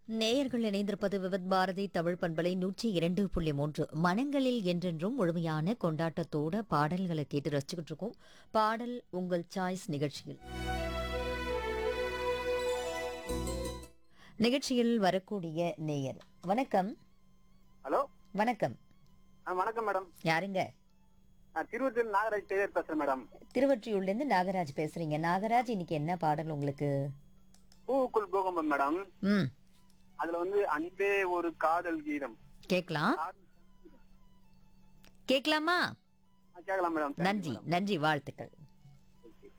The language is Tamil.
நேயர்கள் இணைந்திருப்பது விவத் பாரதி தமிழ் பண்பலை நூற்றி இரண்டு புள்ளி மூன்று மனங்களில் என்றென்றும் முழுமையான கொண்டாட்டத்தோட பாடல்களை கேட்டு ரசிச்சுக்கிட்டு இருக்கோம் பாடல் உங்கள் சாய்ஸ் நிகழ்ச்சியில் நிகழ்ச்சியில் வரக்கூடிய நேயர் வணக்கம் ஹலோ வணக்கம் ஆ வணக்கம் மேடம் யாருங்க நான் திருவத்தூர் நாகராஜ் டெய்லர் பேசுறேன் மேடம் திருவற்றியூர்லேருந்து நாகராஜ் பேசுறீங்க நாகராஜ் இன்னைக்கு என்ன பாடல் உங்களுக்கு பூவுக்குள் பூகம்பம் மேடம் ம் அதுல வந்து அன்பே ஒரு காதல் கீதம் கேட்கலாம் கேட்கலாமா ஆ, கேட்கலாம் மேடம் நன்றி நன்றி வாழ்த்துக்கள்